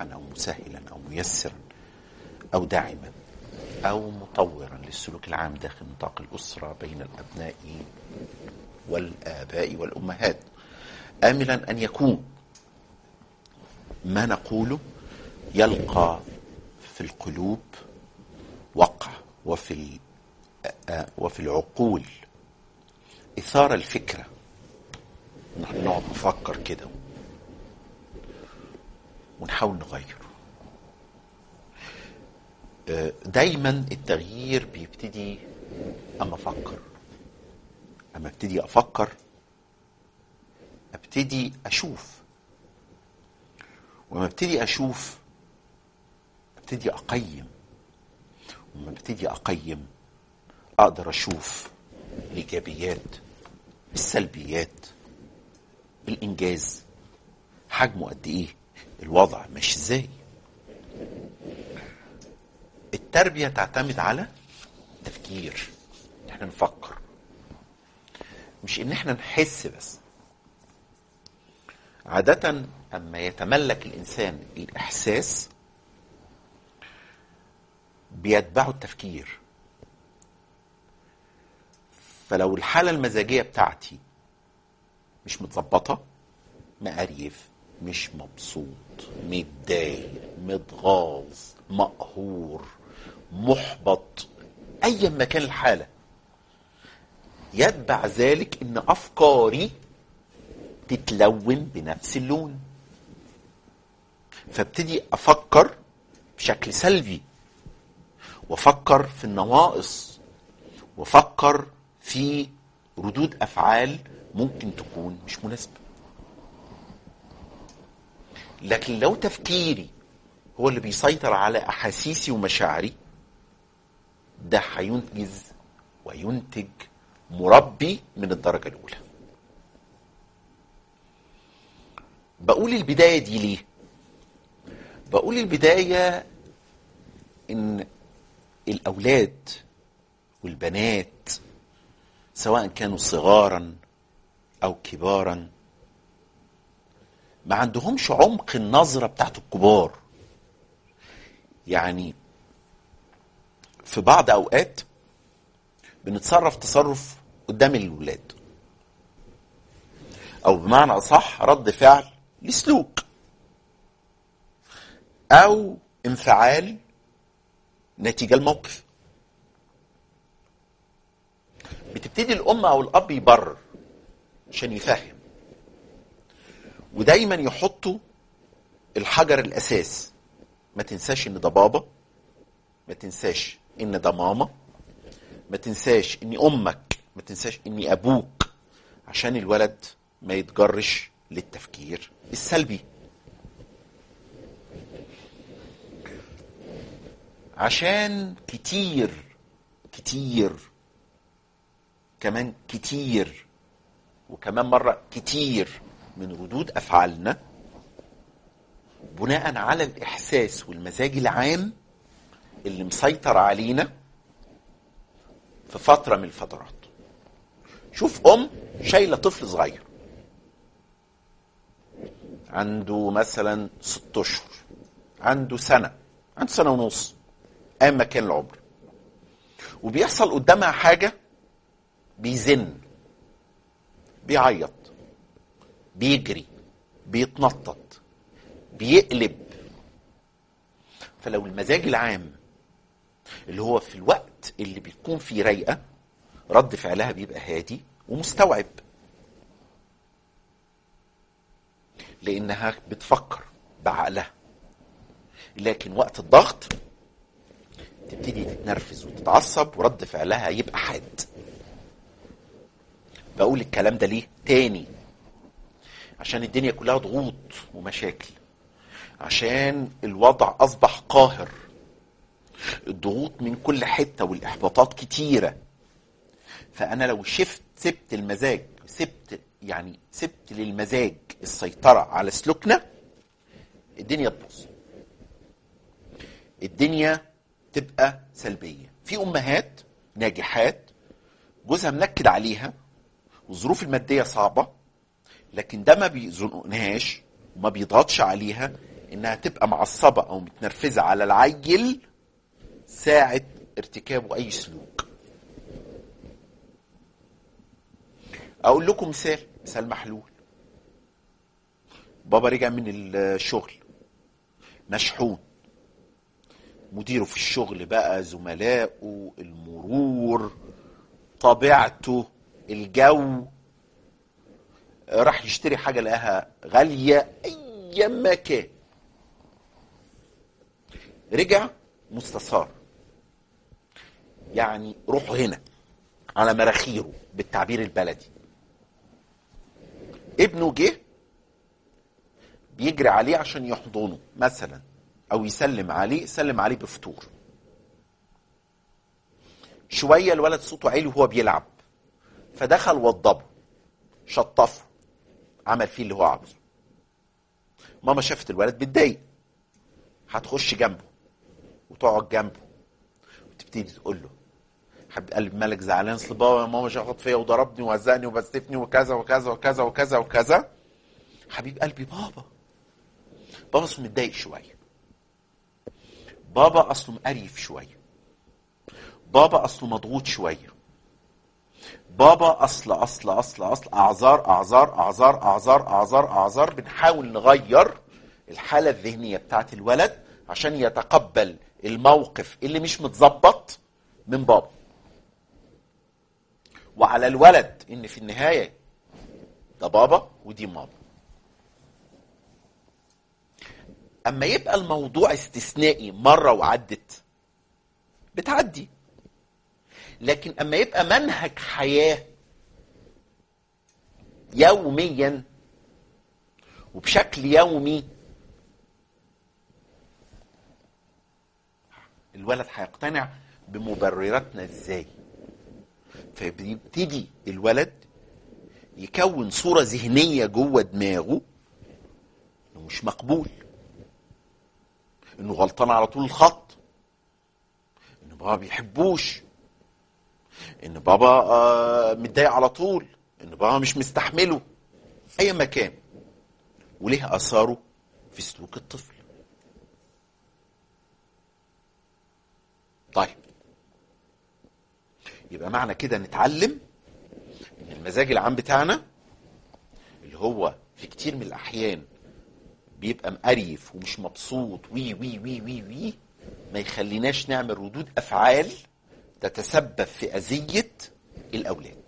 سامحا او مسهلا او ميسرا او داعما او مطورا للسلوك العام داخل نطاق الاسره بين الابناء والاباء والامهات املا ان يكون ما نقوله يلقى في القلوب وقع وفي ال- آه، وفي العقول إثارة الفكرة نحن نقعد نفكر كده ونحاول نغير آه، دايما التغيير بيبتدي أما أفكر أما ابتدي أفكر ابتدي أشوف وما ابتدي أشوف ابتدي أقيم وما ابتدي أقيم أقدر أشوف الإيجابيات السلبيات الإنجاز حجمه قد إيه الوضع ماشي إزاي التربية تعتمد على تفكير إن احنا نفكر مش ان احنا نحس بس عادة اما يتملك الانسان الاحساس بيتبعه التفكير فلو الحالة المزاجية بتاعتي مش متظبطة مقريف مش مبسوط متضايق متغاظ مقهور محبط ايا ما كان الحاله يتبع ذلك ان افكاري تتلون بنفس اللون فابتدي افكر بشكل سلبي وافكر في النواقص وافكر في ردود افعال ممكن تكون مش مناسبه لكن لو تفكيري هو اللي بيسيطر على احاسيسي ومشاعري ده هينجز وينتج مربي من الدرجه الاولى بقول البدايه دي ليه بقول البدايه ان الاولاد والبنات سواء كانوا صغارا او كبارا ما عندهمش عمق النظره بتاعت الكبار يعني في بعض اوقات بنتصرف تصرف قدام الولاد او بمعنى اصح رد فعل لسلوك او انفعال نتيجه الموقف بتبتدي الام او الاب يبرر عشان يفهم ودايما يحطوا الحجر الاساس ما تنساش ان ده بابا ما تنساش ان ده ماما ما تنساش اني امك ما تنساش اني ابوك عشان الولد ما يتجرش للتفكير السلبي عشان كتير كتير كمان كتير وكمان مرة كتير من ردود أفعالنا بناء على الإحساس والمزاج العام اللي مسيطر علينا في فترة من الفترات شوف أم شايلة طفل صغير عنده مثلا ست أشهر عنده سنة عنده سنة ونص أيا ما كان العمر وبيحصل قدامها حاجة بيزن بيعيط بيجري بيتنطط بيقلب فلو المزاج العام اللي هو في الوقت اللي بيكون فيه رايقه رد فعلها بيبقى هادي ومستوعب لانها بتفكر بعقلها لكن وقت الضغط تبتدي تتنرفز وتتعصب ورد فعلها يبقى حاد بقول الكلام ده ليه تاني عشان الدنيا كلها ضغوط ومشاكل عشان الوضع اصبح قاهر الضغوط من كل حته والاحباطات كتيره فانا لو شفت سبت المزاج سبت يعني سبت للمزاج السيطره على سلوكنا الدنيا تبوظ الدنيا تبقى سلبيه في امهات ناجحات جوزها منكد عليها والظروف الماديه صعبه لكن ده ما بيزنقناش وما بيضغطش عليها انها تبقى معصبه او متنرفزه على العيل ساعه ارتكابه اي سلوك اقول لكم مثال مثال محلول بابا رجع من الشغل مشحون مديره في الشغل بقى زملائه المرور طبيعته الجو راح يشتري حاجة لقاها غالية أي ما كان رجع مستثار يعني روحه هنا على مراخيره بالتعبير البلدي ابنه جه بيجري عليه عشان يحضنه مثلا او يسلم عليه سلم عليه بفطور شويه الولد صوته عالي وهو بيلعب فدخل وضبه شطفه عمل فيه اللي هو عاوزه ماما شافت الولد بيتضايق هتخش جنبه وتقعد جنبه وتبتدي تقول له حبيب قلبي مالك زعلان اصل بابا ماما شخط فيا وضربني وهزقني وبستفني وكذا وكذا وكذا وكذا وكذا حبيب قلبي بابا بابا اصله متضايق شويه بابا اصله مقريف شويه بابا اصله مضغوط شويه بابا اصل اصل اصل اصل اعذار اعذار اعذار اعذار اعذار اعذار بنحاول نغير الحاله الذهنيه بتاعت الولد عشان يتقبل الموقف اللي مش متظبط من بابا وعلى الولد ان في النهايه ده بابا ودي ماما اما يبقى الموضوع استثنائي مره وعدت بتعدي لكن اما يبقى منهج حياه يوميا وبشكل يومي الولد هيقتنع بمبرراتنا ازاي فبيبتدي الولد يكون صورة ذهنية جوه دماغه انه مش مقبول انه غلطان على طول الخط انه بابا بيحبوش ان بابا آه متضايق على طول ان بابا مش مستحمله اي مكان وليه اثاره في سلوك الطفل طيب يبقى معنى كده نتعلم ان المزاج العام بتاعنا اللي هو في كتير من الاحيان بيبقى مقريف ومش مبسوط وي وي وي وي وي ما يخليناش نعمل ردود افعال تتسبب في اذيه الاولاد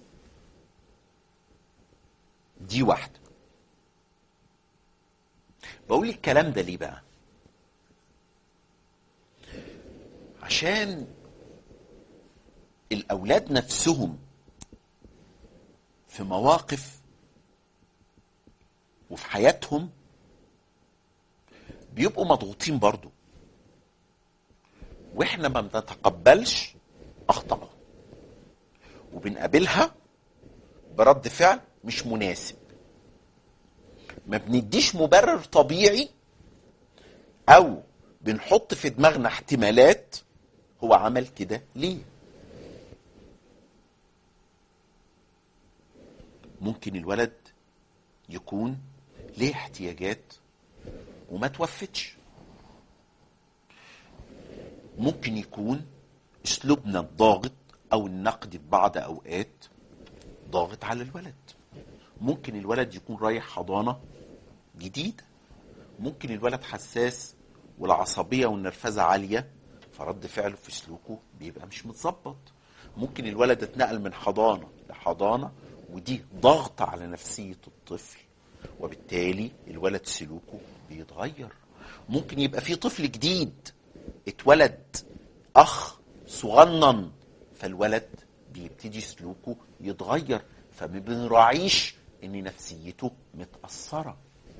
دي واحده بقول الكلام ده ليه بقى عشان الاولاد نفسهم في مواقف وفي حياتهم بيبقوا مضغوطين برضو واحنا ما بنتقبلش اخطاء وبنقابلها برد فعل مش مناسب ما بنديش مبرر طبيعي او بنحط في دماغنا احتمالات هو عمل كده ليه ممكن الولد يكون ليه احتياجات وما توفتش ممكن يكون اسلوبنا الضاغط او النقد في بعض اوقات ضاغط على الولد ممكن الولد يكون رايح حضانه جديده ممكن الولد حساس والعصبيه والنرفزه عاليه فرد فعله في سلوكه بيبقى مش متظبط ممكن الولد اتنقل من حضانه لحضانه ودي ضغط على نفسيه الطفل وبالتالي الولد سلوكه بيتغير ممكن يبقى في طفل جديد اتولد اخ صغنن فالولد بيبتدي سلوكه يتغير فما بنراعيش ان نفسيته متاثره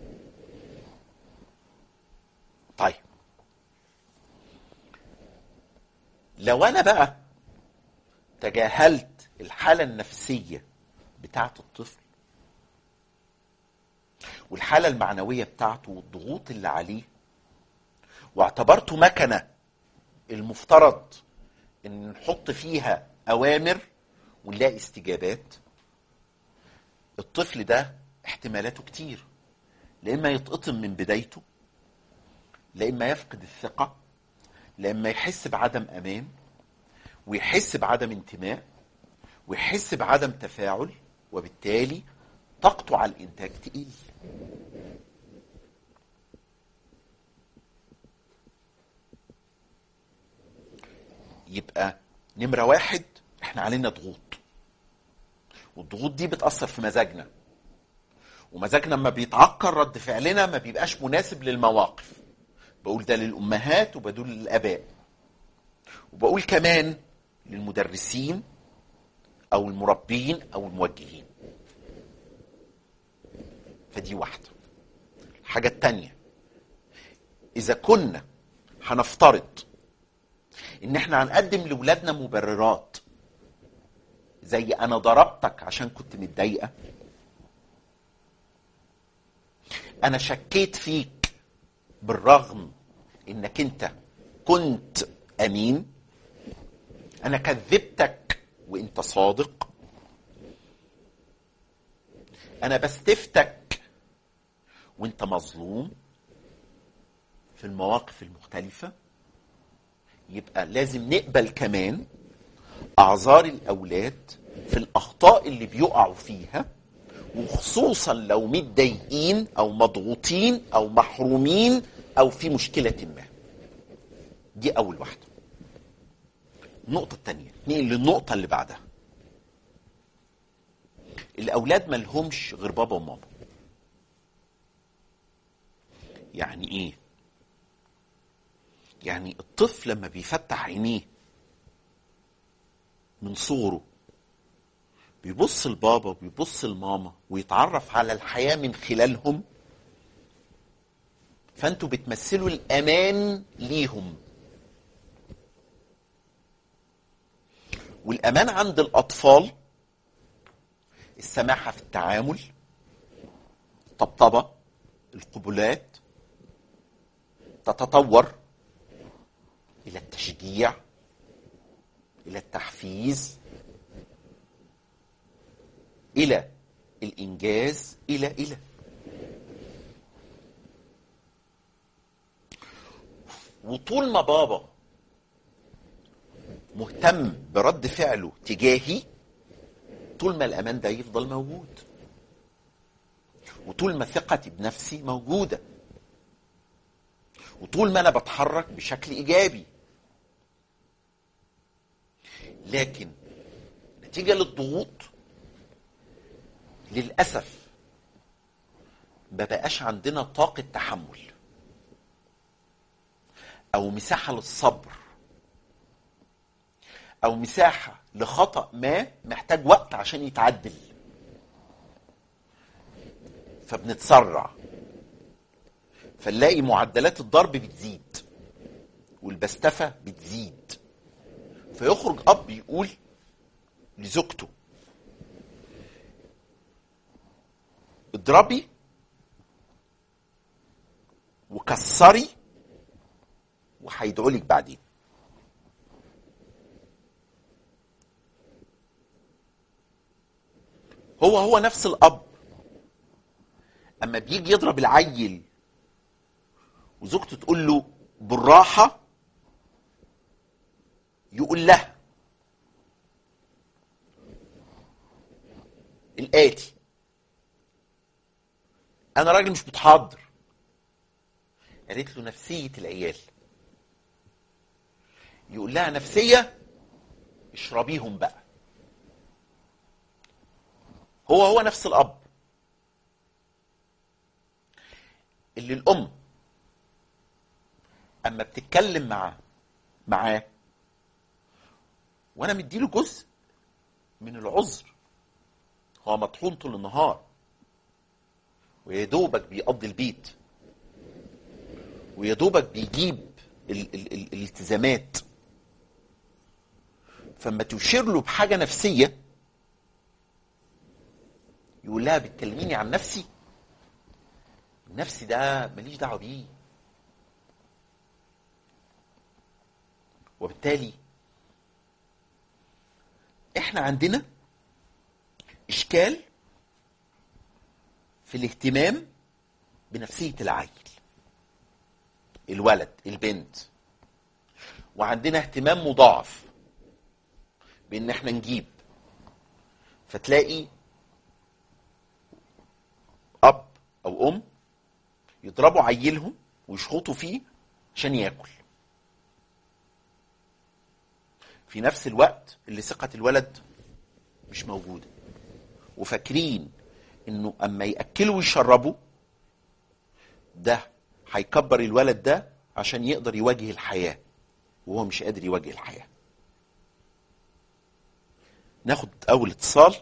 طيب لو انا بقى تجاهلت الحاله النفسيه بتاعه الطفل والحاله المعنويه بتاعته والضغوط اللي عليه واعتبرته مكنه المفترض ان نحط فيها اوامر ونلاقي استجابات الطفل ده احتمالاته كتير لا اما يتقطم من بدايته لا اما يفقد الثقه لا اما يحس بعدم امان ويحس بعدم انتماء ويحس بعدم تفاعل وبالتالي طاقته على الانتاج تقل يبقى نمرة واحد احنا علينا ضغوط والضغوط دي بتأثر في مزاجنا ومزاجنا لما بيتعكر رد فعلنا ما بيبقاش مناسب للمواقف بقول ده للأمهات وبقول للآباء وبقول كمان للمدرسين أو المربين أو الموجهين فدي واحدة الحاجة التانية إذا كنا هنفترض إن إحنا هنقدم لولادنا مبررات زي أنا ضربتك عشان كنت متضايقة أنا شكيت فيك بالرغم إنك أنت كنت أمين أنا كذبتك وأنت صادق أنا بستفتك وأنت مظلوم في المواقف المختلفة يبقى لازم نقبل كمان أعذار الأولاد في الأخطاء اللي بيقعوا فيها وخصوصا لو متضايقين أو مضغوطين أو محرومين أو في مشكلة ما دي أول واحدة النقطة الثانية نيجي للنقطة اللي بعدها الأولاد ملهمش غير بابا وماما يعني إيه؟ يعني الطفل لما بيفتح عينيه من صغره بيبص لبابا وبيبص لماما ويتعرف على الحياة من خلالهم فانتوا بتمثلوا الأمان ليهم والأمان عند الأطفال السماحة في التعامل الطبطبة القبلات تتطور إلى التشجيع إلى التحفيز إلى الإنجاز إلى إلى وطول ما بابا مهتم برد فعله تجاهي طول ما الأمان ده يفضل موجود وطول ما ثقتي بنفسي موجودة وطول ما أنا بتحرك بشكل إيجابي لكن نتيجة للضغوط للأسف ما بقاش عندنا طاقة تحمل أو مساحة للصبر أو مساحة لخطأ ما محتاج وقت عشان يتعدل فبنتسرع فنلاقي معدلات الضرب بتزيد والبستفة بتزيد فيخرج أب يقول لزوجته اضربي وكسري وهيدعوا لك بعدين هو هو نفس الاب اما بيجي يضرب العيل وزوجته تقول له بالراحه يقول لها الاتي انا راجل مش متحضر قالت له نفسيه العيال يقول لها نفسيه اشربيهم بقى هو هو نفس الاب اللي الام اما بتتكلم معاه معاه وانا مديله جزء من العذر هو مطحون طول النهار ويا دوبك بيقضي البيت ويا دوبك بيجيب ال ال ال الالتزامات فما تشير له بحاجه نفسيه يقول لها بتكلميني عن نفسي نفسي ده ماليش دعوه بيه وبالتالي احنا عندنا اشكال في الاهتمام بنفسيه العيل الولد البنت وعندنا اهتمام مضاعف بان احنا نجيب فتلاقي اب او ام يضربوا عيلهم ويشخطوا فيه عشان ياكل في نفس الوقت اللي ثقة الولد مش موجودة وفاكرين انه اما ياكلوا ويشربوا ده هيكبر الولد ده عشان يقدر يواجه الحياه وهو مش قادر يواجه الحياه ناخد اول اتصال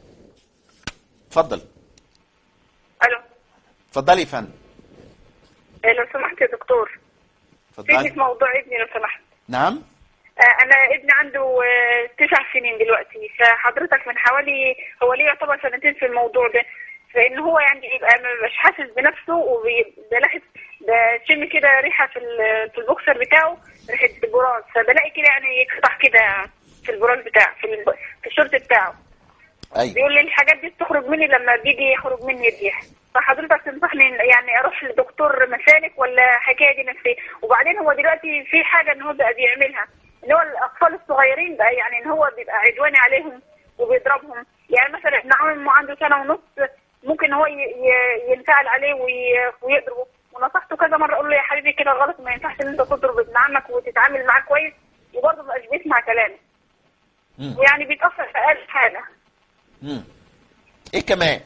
اتفضل الو اتفضلي يا فندم آه، لو سمحت يا دكتور فيدي في اتفضلي موضوع ابني لو سمحت نعم آه، انا ابني عنده آه، تسع سنين دلوقتي فحضرتك من حوالي هو ليه يعتبر سنتين في الموضوع ده فان هو يعني يبقى ما بيبقاش حاسس بنفسه وبلاحظ بشم كده ريحه في ال- في البوكسر بتاعه ريحه البراز فبلاقي كده يعني يقطع كده في البراز بتاعه في الب- في الشورت بتاعه ايوه بيقول لي الحاجات دي بتخرج مني لما بيجي يخرج مني الريح فحضرتك تنصحني يعني اروح لدكتور مسالك ولا حكايه دي نفسيه وبعدين هو دلوقتي في حاجه ان هو بقى بيعملها ان هو الاطفال الصغيرين بقى يعني ان هو بيبقى عدواني عليهم وبيضربهم يعني مثلا ابن عمي عنده سنه ونص ممكن هو ي- ي- ينفعل عليه وي- ويضربه ونصحته كذا مره اقول له يا حبيبي كده غلط ما ينفعش ان انت تضرب ابن عمك وتتعامل معاه كويس وبرضه ما بقاش بيسمع كلامي مم. ويعني بيتاثر في اقل حاجه مم. ايه كمان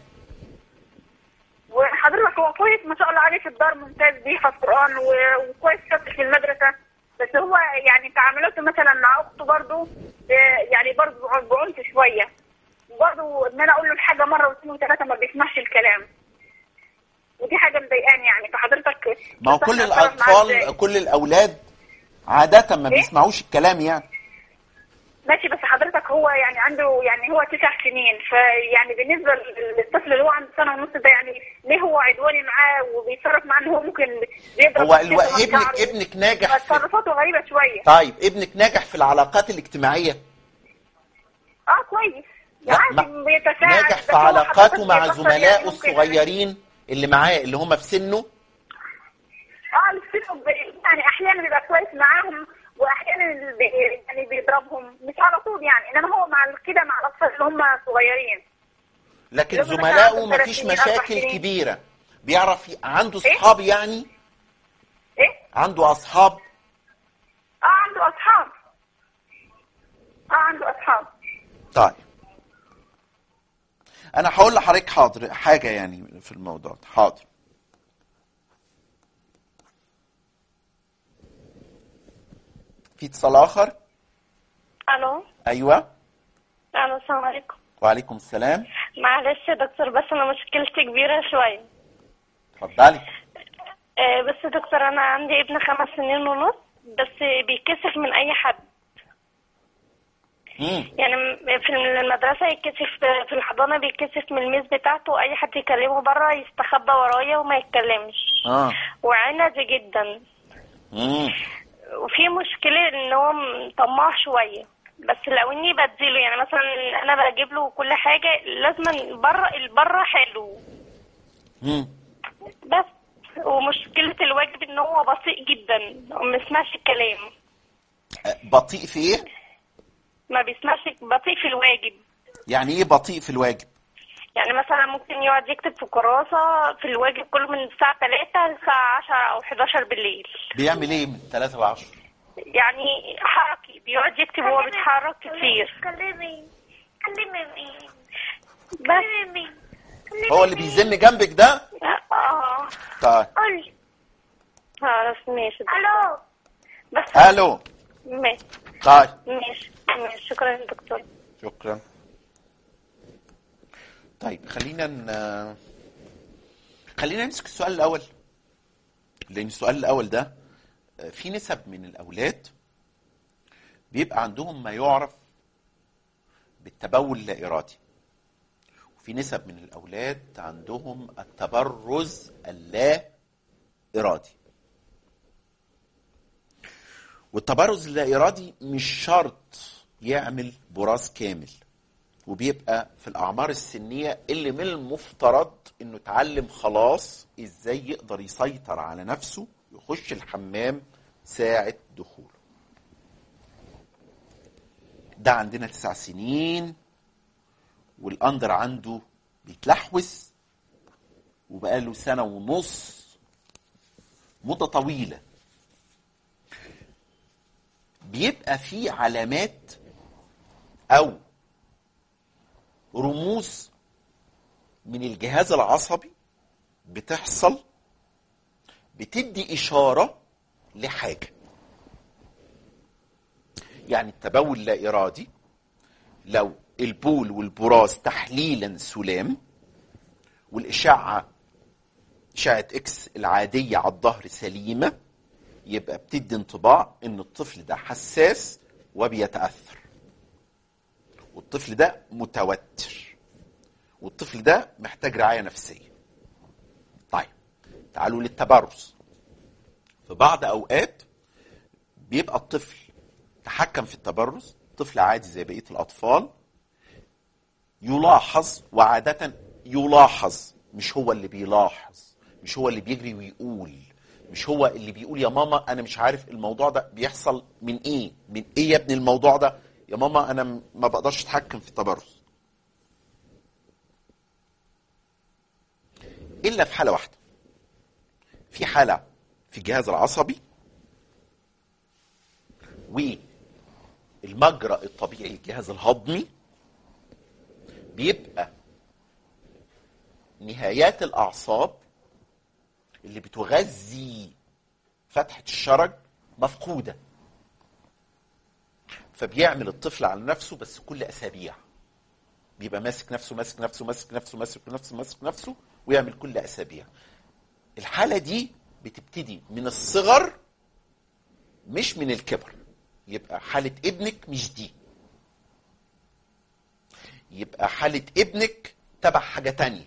وحضرتك هو كويس ما شاء الله عليه في الدار ممتاز بيحفظ قرآن و- وكويس شاطر في المدرسة بس هو يعني تعاملاته مثلا مع أخته برضه آه، يعني برضه بعنف شوية وبرضه إن أنا أقول له الحاجة مرة واثنين وثلاثة ما بيسمعش الكلام ودي حاجة مضايقاني يعني فحضرتك ما هو كل تنصحني أتصرف معاه إزاي؟ الاطفال كل الاولاد عاده ما إيه؟ بيسمعوش الكلام يعني ماشي بس حضرتك هو يعني عنده يعني هو تسع سنين فيعني بالنسبه للطفل اللي هو عنده سنه ونص ده يعني ليه هو عدواني معاه وبيتصرف معاه ان هو ممكن بيضرب هو الو... كده من ابنك شعره. ابنك ناجح في تصرفاته غريبه شويه طيب ابنك ناجح في العلاقات الاجتماعيه اه كويس لا عادي ما- بيتساعد ناجح بس في هو علاقاته حضرتك مع بيتأثر زملائه يعني ممكن- الصغيرين اللي معاه اللي هم في سنه اه السن ب- يعني احيانا بيبقى كويس معاهم واحيانا بي- يعني بيضربهم مش على طول يعني انما هو مع كده مع الاطفال اللي هم صغيرين لكن لازم زملائه مثلاً ما ثلاث فيش سنين، أربع مشاكل سنين. كبيره بيعرف ي... عنده إيه؟ اصحاب يعني ايه عنده اصحاب اه عنده اصحاب اه عنده اصحاب طيب انا هقول لحضرتك حاضر حاجه يعني في الموضوع ده حاضر في اتصال اخر الو ايوه الو السلام عليكم وعليكم السلام معلش يا دكتور بس انا مشكلتي كبيره شويه اتفضلي آه بس يا دكتور انا عندي ابن خمس سنين ونص بس بيتكسف من اي حد مم. يعني م- في المدرسه يتكسف في الحضانه بيتكسف من الميس بتاعته اي حد يكلمه بره يستخبى ورايا وما يتكلمش اه وعنزي جدا مم. وفي مشكلة ان هو م- طماع شوية بس لو اني بديله يعني مثلا انا بجيب له كل حاجة لازم بره البره حلو مم. بس ومشكلة الواجب ان هو بطيء جدا وما بيسمعش الكلام أه، بطيء في ايه ما بيسمعش بطيء في الواجب يعني ايه بطيء في الواجب يعني مثلا ممكن يقعد يكتب في كراسة في الواجب كله من الساعة 3 للساعة 10 أو 11 بالليل بيعمل ايه من 3 ل 10 يعني حركي بيقعد يكتب وهو بيتحرك كتير كلمي كلمي مين بس كلمي مين هو اللي بيزن جنبك ده اه طيب قولي خلاص ماشي الو بس الو ماشي طيب ماشي ماشي شكرا يا دكتور شكرا طيب خلينا ن... خلينا نمسك السؤال الاول لان السؤال الاول ده آه، في نسب من الاولاد بيبقى عندهم ما يعرف بالتبول اللا ارادي وفي نسب من الاولاد عندهم التبرز اللا ارادي والتبرز اللا ارادي مش شرط يعمل براز كامل وبيبقى في الاعمار السنيه اللي من المفترض انه اتعلم خلاص ازاي يقدر يسيطر على نفسه يخش الحمام ساعة دخوله ده عندنا تسع سنين والاندر عنده بيتلحوس وبقاله سنة ونص مدة طويلة بيبقى في علامات أو رموز من الجهاز العصبي بتحصل بتدي إشارة لحاجة يعني التبول لا إرادي لو البول والبراز تحليلا سلام والإشعة إشعة إكس العادية على الظهر سليمة يبقى بتدي انطباع إن الطفل ده حساس وبيتأثر والطفل ده متوتر والطفل ده محتاج رعاية نفسية طيب تعالوا للتبرز في بعض أوقات بيبقى الطفل تحكم في التبرز طفل عادي زي بقية الأطفال يلاحظ وعادة يلاحظ مش هو اللي بيلاحظ مش هو اللي بيجري ويقول مش هو اللي بيقول يا ماما انا مش عارف الموضوع ده بيحصل من ايه من ايه يا ابني الموضوع ده يا ماما انا م- ما بقدرش اتحكم في التبرز الا في حاله واحده في حاله في الجهاز العصبي والمجرى الطبيعي للجهاز الهضمي بيبقى نهايات الاعصاب اللي بتغذي فتحه الشرج مفقوده فبيعمل الطفل على نفسه بس كل اسابيع بيبقى ماسك نفسه ماسك نفسه ماسك نفسه ماسك نفسه ماسك نفسه ويعمل كل اسابيع الحاله دي بتبتدي من الصغر مش من الكبر يبقى حاله ابنك مش دي يبقى حاله ابنك تبع حاجه تانية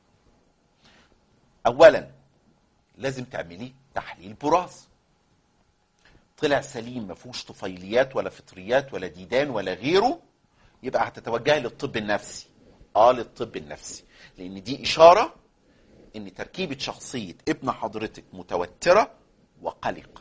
اولا لازم تعمليه تحليل براز طلع سليم ما فيهوش طفيليات ولا فطريات ولا ديدان ولا غيره يبقى هتتوجهي للطب النفسي اه للطب النفسي لان دي اشاره ان تركيبه شخصيه ابن حضرتك متوتره وقلقه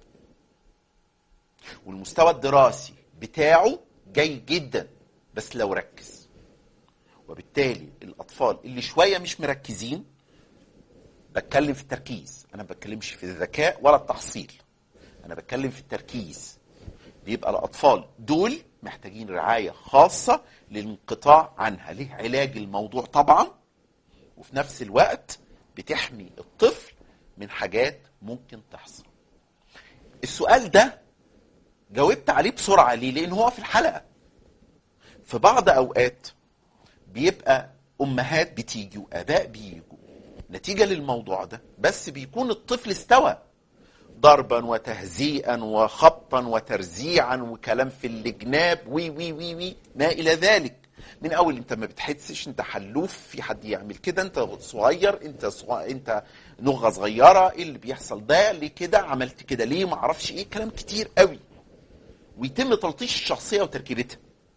والمستوى الدراسي بتاعه جيد جدا بس لو ركز وبالتالي الاطفال اللي شويه مش مركزين بتكلم في التركيز انا ما بتكلمش في الذكاء ولا التحصيل انا بتكلم في التركيز بيبقى الاطفال دول محتاجين رعايه خاصه للانقطاع عنها ليه علاج الموضوع طبعا وفي نفس الوقت بتحمي الطفل من حاجات ممكن تحصل السؤال ده جاوبت عليه بسرعه ليه لان هو في الحلقه في بعض اوقات بيبقى امهات بتيجي واباء بيجوا نتيجه للموضوع ده بس بيكون الطفل استوى ضربا وتهزيئا وخبطا وترزيعا وكلام في الجناب وي وي وي وي ما الى ذلك من اول انت ما بتحسش انت حلوف في حد يعمل كده انت صغير انت صغير انت نغه صغيره ايه اللي بيحصل ده ليه كده عملت كده ليه ما اعرفش ايه كلام كتير قوي ويتم تلطيش الشخصيه وتركيبتها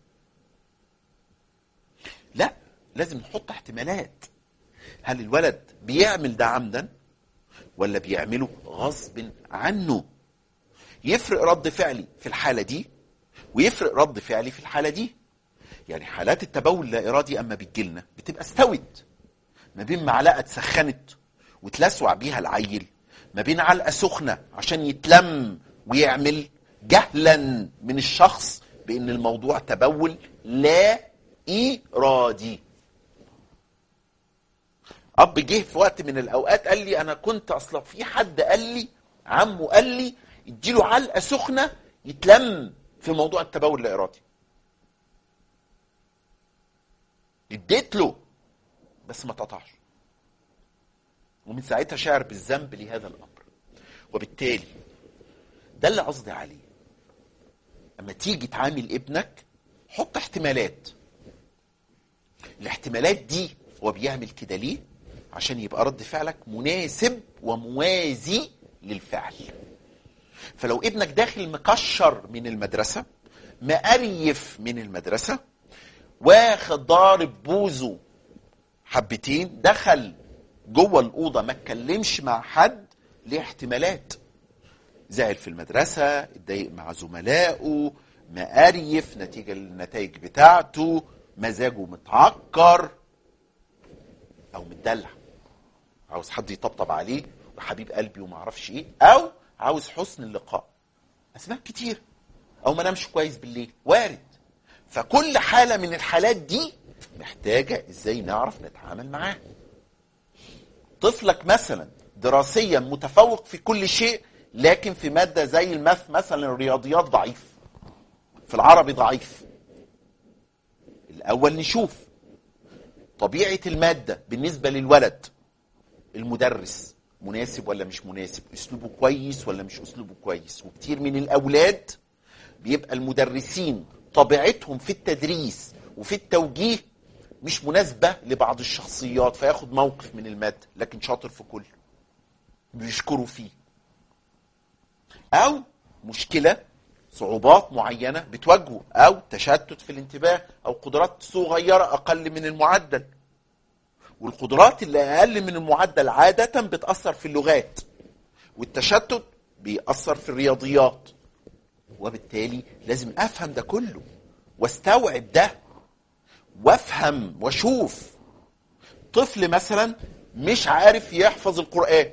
لا لازم نحط احتمالات هل الولد بيعمل ده عمدا ولا بيعمله غصب عنه يفرق رد فعلي في الحالة دي ويفرق رد فعلي في الحالة دي يعني حالات التبول اللا إرادي أما بتجيلنا بتبقى استوت ما بين معلقة اتسخنت وتلسوع بيها العيل ما بين علقة سخنة عشان يتلم ويعمل جهلا من الشخص بأن الموضوع تبول لا إرادي اب جه في وقت من الاوقات قال لي انا كنت اصلا في حد قال لي عمه قال لي اديله علقه سخنه يتلم في موضوع التبول اللا ارادي اديت له بس ما اتقطعش ومن ساعتها شعر بالذنب لهذا الامر وبالتالي ده اللي قصدي عليه اما تيجي تعامل ابنك حط احتمالات الاحتمالات دي هو بيعمل كده ليه عشان يبقى رد فعلك مناسب وموازي للفعل فلو ابنك داخل مكشر من المدرسة مقريف من المدرسة واخد ضارب بوزه حبتين دخل جوه الأوضة ما اتكلمش مع حد ليه احتمالات زعل في المدرسة اتضايق مع زملائه مقريف نتيجة للنتائج بتاعته مزاجه متعكر او متدلع عاوز حد يطبطب عليه وحبيب قلبي وما اعرفش ايه او عاوز حسن اللقاء اسباب كتير او ما نامش كويس بالليل وارد فكل حالة من الحالات دي محتاجة ازاي نعرف نتعامل معاها طفلك مثلا دراسيا متفوق في كل شيء لكن في مادة زي الماث مثلا الرياضيات ضعيف في العربي ضعيف الأول نشوف طبيعة المادة بالنسبة للولد المدرس مناسب ولا مش مناسب اسلوبه كويس ولا مش اسلوبه كويس وكتير من الاولاد بيبقى المدرسين طبيعتهم في التدريس وفي التوجيه مش مناسبة لبعض الشخصيات فياخد موقف من المادة لكن شاطر في كله بيشكروا فيه او مشكلة صعوبات معينة بتواجهه او تشتت في الانتباه او قدرات صغيرة اقل من المعدل والقدرات اللي اقل من المعدل عادة بتأثر في اللغات والتشتت بيأثر في الرياضيات وبالتالي لازم افهم ده كله واستوعب ده وافهم واشوف طفل مثلا مش عارف يحفظ القرآن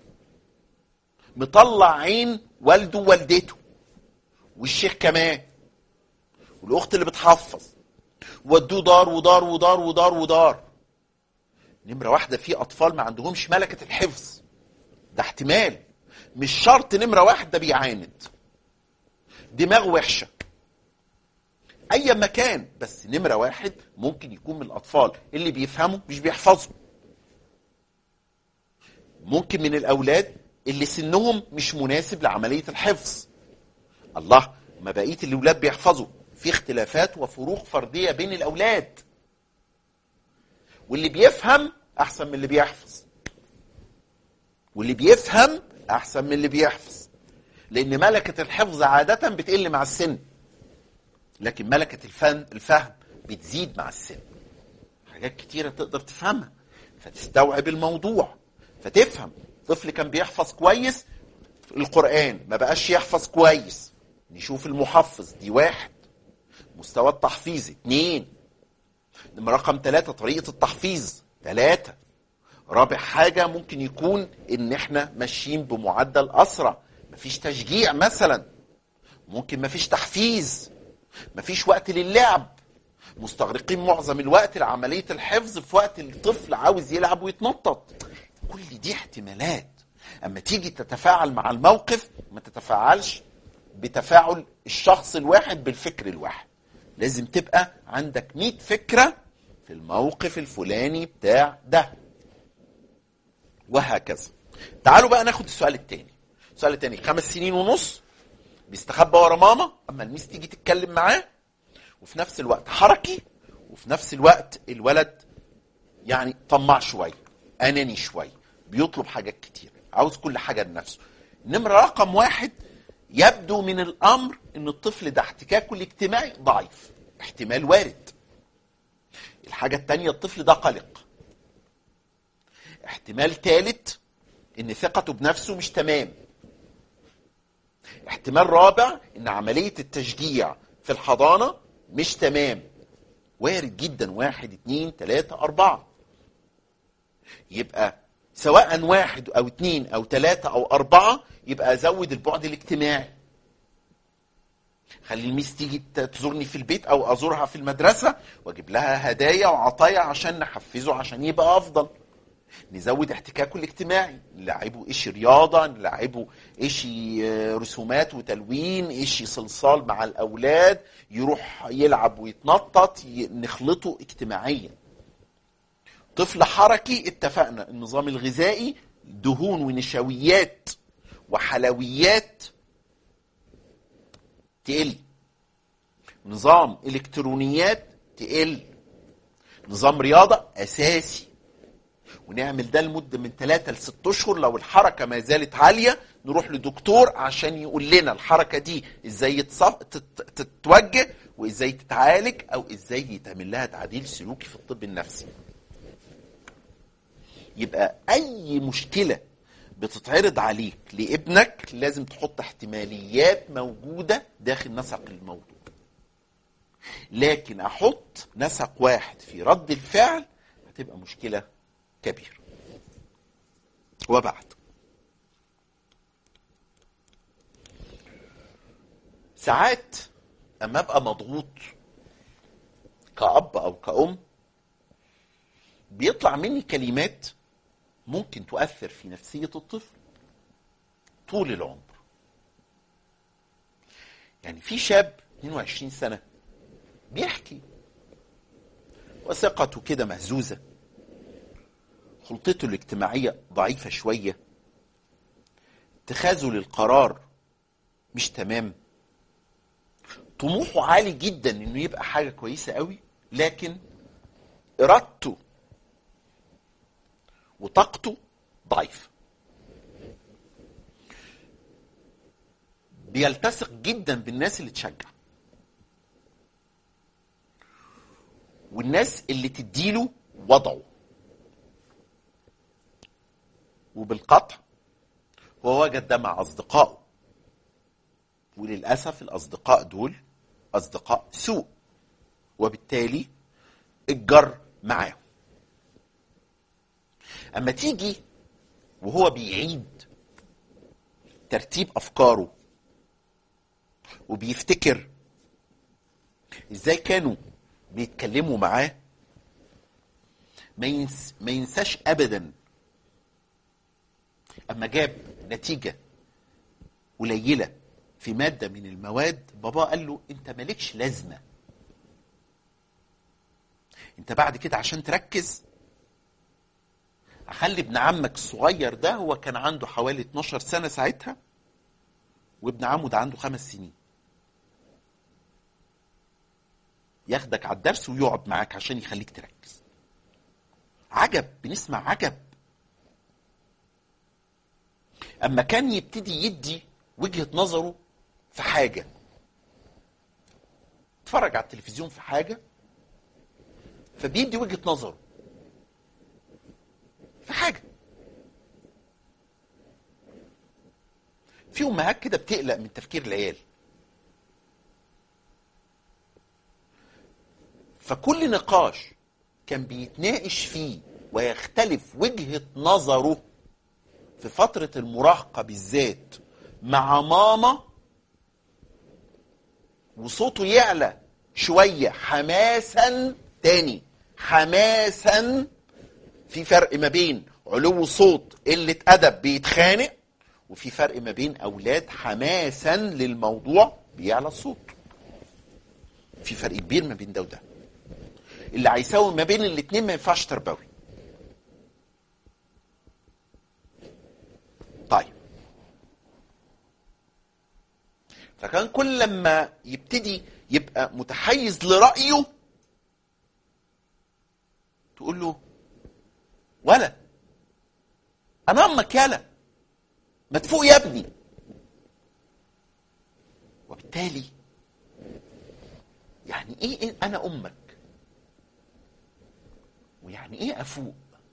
مطلع عين والده ووالدته والشيخ كمان والاخت اللي بتحفظ ودوه دار ودار ودار ودار ودار نمرة واحدة في أطفال ما عندهمش ملكة الحفظ ده احتمال مش شرط نمرة واحدة بيعاند دماغ وحشة أي مكان بس نمرة واحد ممكن يكون من الأطفال اللي بيفهموا مش بيحفظوا ممكن من الأولاد اللي سنهم مش مناسب لعملية الحفظ الله ما بقية الأولاد بيحفظوا في اختلافات وفروق فردية بين الأولاد واللي بيفهم احسن من اللي بيحفظ واللي بيفهم احسن من اللي بيحفظ لان ملكه الحفظ عاده بتقل مع السن لكن ملكه الفن الفهم بتزيد مع السن حاجات كتيره تقدر تفهمها فتستوعب الموضوع فتفهم طفل كان بيحفظ كويس القران ما بقاش يحفظ كويس نشوف المحفظ دي واحد مستوى التحفيظ اتنين نمرة رقم ثلاثة طريقة التحفيظ ثلاثة رابع حاجة ممكن يكون ان احنا ماشيين بمعدل اسرع مفيش تشجيع مثلا ممكن مفيش تحفيز مفيش وقت للعب مستغرقين معظم الوقت لعملية الحفظ في وقت الطفل عاوز يلعب ويتنطط كل دي احتمالات اما تيجي تتفاعل مع الموقف ما تتفاعلش بتفاعل الشخص الواحد بالفكر الواحد لازم تبقى عندك 100 فكرة في الموقف الفلاني بتاع ده وهكذا تعالوا بقى ناخد السؤال التاني السؤال التاني خمس سنين ونص بيستخبى ورا ماما اما الميس تيجي تتكلم معاه وفي نفس الوقت حركي وفي نفس الوقت الولد يعني طماع شويه اناني شويه بيطلب حاجات كتير عاوز كل حاجه لنفسه نمره رقم واحد يبدو من الامر ان الطفل ده احتكاكه الاجتماعي ضعيف احتمال وارد الحاجة التانية الطفل ده قلق احتمال ثالث ان ثقته بنفسه مش تمام احتمال رابع ان عملية التشجيع في الحضانة مش تمام وارد جدا واحد اتنين تلاتة اربعة يبقى سواء واحد او اتنين او تلاتة او اربعة يبقى ازود البعد الاجتماعي خلي الميس تيجي تزورني في البيت او ازورها في المدرسة واجيب لها هدايا وعطايا عشان نحفزه عشان يبقى افضل نزود احتكاكه الاجتماعي نلعبه ايش رياضة نلعبه ايش رسومات وتلوين ايش صلصال مع الاولاد يروح يلعب ويتنطط نخلطه اجتماعيا طفل حركي اتفقنا النظام الغذائي دهون ونشويات وحلويات تقل نظام الكترونيات تقل نظام رياضه اساسي ونعمل ده لمده من 3 ل 6 اشهر لو الحركه ما زالت عاليه نروح لدكتور عشان يقول لنا الحركه دي ازاي يتصف... تت... تتوجه وازاي تتعالج او ازاي يتعمل لها تعديل سلوكي في الطب النفسي يبقى اي مشكله بتتعرض عليك لابنك لازم تحط احتماليات موجوده داخل نسق الموضوع لكن احط نسق واحد في رد الفعل هتبقى مشكله كبيره وبعد ساعات اما ابقى مضغوط كأب او كأم بيطلع مني كلمات ممكن تؤثر في نفسية الطفل طول العمر يعني في شاب 22 سنة بيحكي وثقته كده مهزوزة خلطته الاجتماعية ضعيفة شوية اتخاذه للقرار مش تمام طموحه عالي جدا انه يبقى حاجة كويسة قوي لكن ارادته وطاقته ضعيفة بيلتصق جدا بالناس اللي تشجع والناس اللي تديله وضعه وبالقطع هو وجد ده مع أصدقائه وللأسف الأصدقاء دول أصدقاء سوء وبالتالي اتجر معاهم اما تيجي وهو بيعيد ترتيب افكاره وبيفتكر ازاي كانوا بيتكلموا معاه ما, ينس ما ينساش ابدا اما جاب نتيجه قليله في ماده من المواد بابا قال له انت مالكش لازمه انت بعد كده عشان تركز اخلي ابن عمك الصغير ده هو كان عنده حوالي 12 سنه ساعتها وابن عمه ده عنده خمس سنين ياخدك على الدرس ويقعد معاك عشان يخليك تركز عجب بنسمع عجب اما كان يبتدي يدي وجهه نظره في حاجه اتفرج على التلفزيون في حاجه فبيدي وجهه نظره في حاجه في امهات كده بتقلق من تفكير العيال فكل نقاش كان بيتناقش فيه ويختلف وجهه نظره في فتره المراهقه بالذات مع ماما وصوته يعلى شويه حماسا تاني حماسا في فرق ما بين علو صوت قلة أدب بيتخانق وفي فرق ما بين أولاد حماسا للموضوع بيعلى الصوت في فرق كبير ما بين ده وده اللي هيساوي ما بين الاتنين ما ينفعش تربوي طيب فكان كل لما يبتدي يبقى متحيز لرأيه تقول له ولا انا امك يالا ما تفوق يا ابني وبالتالي يعني ايه إيه انا امك ويعني ايه افوق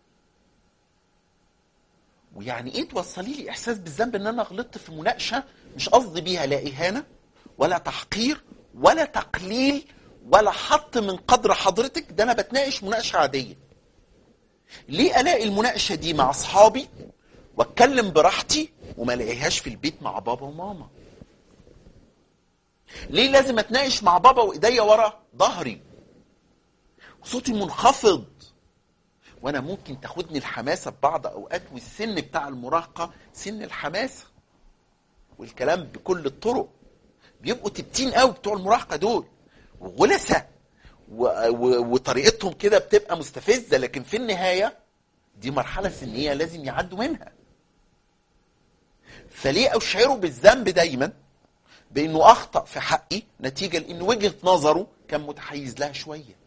ويعني ايه توصلي لي احساس بالذنب ان انا غلطت في مناقشه مش قصدي بيها لا اهانه ولا تحقير ولا تقليل ولا حط من قدر حضرتك ده انا بتناقش مناقشه عاديه ليه الاقي المناقشه دي مع اصحابي واتكلم براحتي وما الاقيهاش في البيت مع بابا وماما ليه لازم اتناقش مع بابا وايديا ورا ظهري صوتي منخفض وانا ممكن تاخدني الحماسه في بعض اوقات والسن بتاع المراهقه سن الحماسه والكلام بكل الطرق بيبقوا تبتين قوي بتوع المراهقه دول وغلسه و... و... وطريقتهم كده بتبقى مستفزه لكن في النهايه دي مرحله سنيه لازم يعدوا منها فليه اشعره بالذنب دايما بانه اخطا في حقي نتيجه لان وجهه نظره كان متحيز لها شويه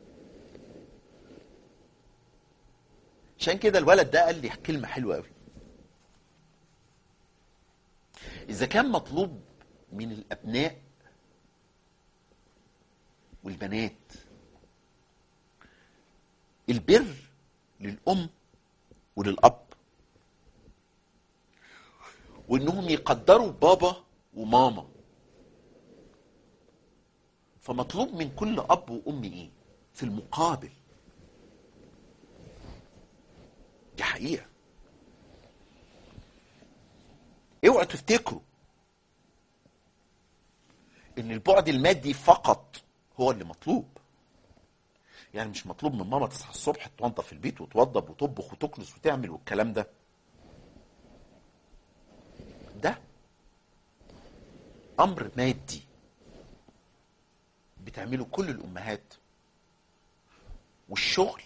عشان كده الولد ده قال لي كلمه حلوه قوي اذا كان مطلوب من الابناء والبنات البر للام وللاب وانهم يقدروا بابا وماما فمطلوب من كل اب وام ايه في المقابل دي حقيقه اوعوا تفتكروا ان البعد المادي فقط هو اللي مطلوب يعني مش مطلوب من ماما تصحى الصبح تنظف البيت وتوضب وتطبخ وتكنس وتعمل والكلام ده ده امر مادي بتعمله كل الامهات والشغل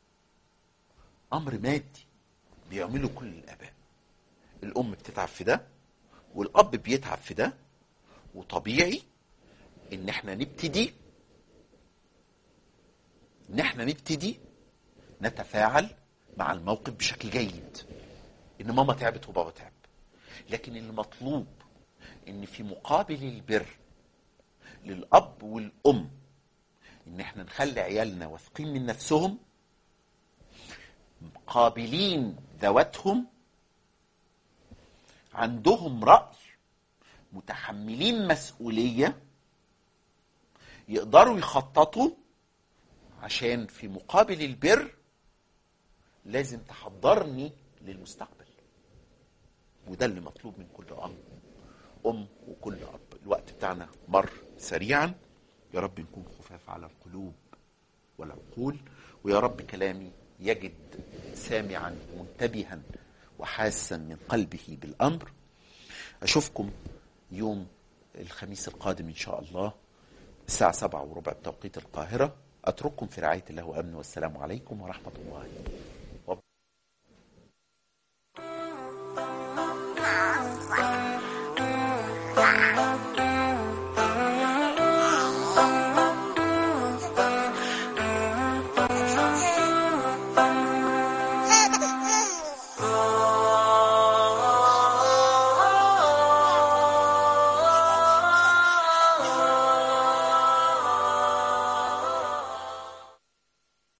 امر مادي بيعمله كل الاباء الام بتتعب في ده والاب بيتعب في ده وطبيعي ان احنا نبتدي ان احنا نبتدي نتفاعل مع الموقف بشكل جيد ان ماما تعبت وبابا تعب لكن المطلوب ان في مقابل البر للاب والام ان احنا نخلي عيالنا واثقين من نفسهم قابلين ذواتهم عندهم راي متحملين مسؤوليه يقدروا يخططوا عشان في مقابل البر لازم تحضرني للمستقبل وده اللي مطلوب من كل اب ام وكل اب الوقت بتاعنا مر سريعا يا رب نكون خفاف على القلوب والعقول ويا رب كلامي يجد سامعا منتبها وحاسا من قلبه بالامر اشوفكم يوم الخميس القادم ان شاء الله الساعه سبعة وربع بتوقيت القاهره اترككم في رعايه الله وامنه والسلام عليكم ورحمه الله وبركاته